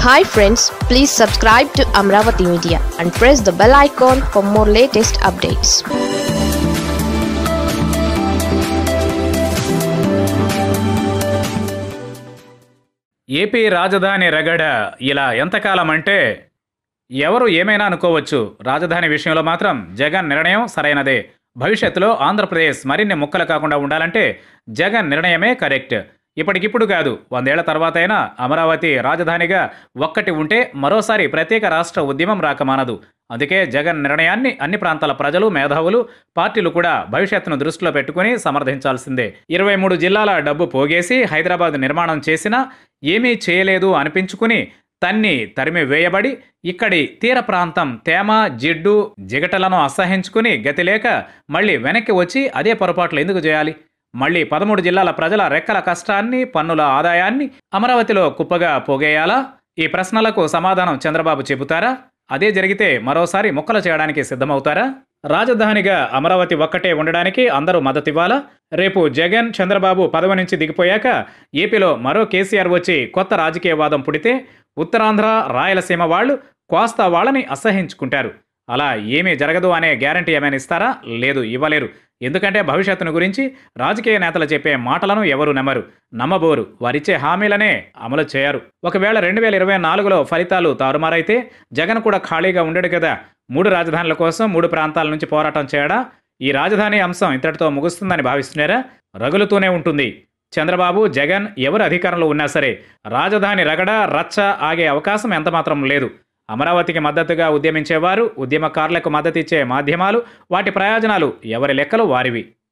hi friends please subscribe to Amaravati media and press the bell icon for more latest updates AP రాజధాని రగడ ఇలా ఎంతకాలం అంటే ఎవరు ఏమైనా అనుకోవచ్చు రాజధాని విషయంలో మాత్రం జగన్ నిర్ణయం సరైనదే భవిష్యత్తులో ఆంధ్రప్రదేశ్ మరిన్ని ముక్కలు కాకుండా ఉండాలంటే జగన్ నిర్ణయమే కరెక్ట్ ఇప్పటికిప్పుడు కాదు వందేళ్ల తర్వాత అయినా అమరావతి రాజధానిగా ఒక్కటి ఉంటే మరోసారి ప్రత్యేక రాష్ట్ర ఉద్యమం రాకమానదు అందుకే జగన్ నిర్ణయాన్ని అన్ని ప్రాంతాల ప్రజలు మేధావులు పార్టీలు కూడా భవిష్యత్తును దృష్టిలో పెట్టుకుని సమర్థించాల్సిందే ఇరవై మూడు జిల్లాల డబ్బు పోగేసి హైదరాబాద్ నిర్మాణం చేసినా ఏమీ చేయలేదు అనిపించుకుని తన్ని తరిమి వేయబడి ఇక్కడి తీర ప్రాంతం తేమ జిడ్డు జిగటలను అసహించుకుని గతి లేక మళ్ళీ వెనక్కి వచ్చి అదే పొరపాట్లు ఎందుకు చేయాలి మళ్ళీ పదమూడు జిల్లాల ప్రజల రెక్కల కష్టాన్ని పన్నుల ఆదాయాన్ని అమరావతిలో కుప్పగా పోగేయాలా ఈ ప్రశ్నలకు సమాధానం చంద్రబాబు చెబుతారా అదే జరిగితే మరోసారి ముక్కలు చేయడానికి సిద్ధమవుతారా రాజధానిగా అమరావతి ఒక్కటే ఉండడానికి అందరూ మద్దతివ్వాలా రేపు జగన్ చంద్రబాబు పదవి నుంచి దిగిపోయాక ఏపీలో మరో కేసీఆర్ వచ్చి కొత్త రాజకీయవాదం పుడితే ఉత్తరాంధ్ర రాయలసీమ వాళ్ళు కోస్తా వాళ్ళని అసహించుకుంటారు అలా ఏమీ జరగదు అనే గ్యారంటీ ఏమైనా ఇస్తారా లేదు ఇవ్వలేరు ఎందుకంటే భవిష్యత్తును గురించి రాజకీయ నేతలు చెప్పే మాటలను ఎవరు నమ్మరు నమ్మబోరు వారిచ్చే హామీలనే అమలు చేయరు ఒకవేళ రెండు వేల ఇరవై నాలుగులో ఫలితాలు తారుమారైతే జగన్ కూడా ఖాళీగా ఉండడు కదా మూడు రాజధానుల కోసం మూడు ప్రాంతాల నుంచి పోరాటం చేయడా ఈ రాజధాని అంశం ఇంతటితో ముగుస్తుందని భావిస్తున్నారా రగులుతూనే ఉంటుంది చంద్రబాబు జగన్ ఎవరు అధికారంలో ఉన్నా సరే రాజధాని రగడ రచ్చ ఆగే అవకాశం ఎంతమాత్రం లేదు అమరావతికి మద్దతుగా ఉద్యమించేవారు ఉద్యమకారులకు మద్దతిచ్చే మాధ్యమాలు వాటి ప్రయోజనాలు ఎవరి లెక్కలు వారివి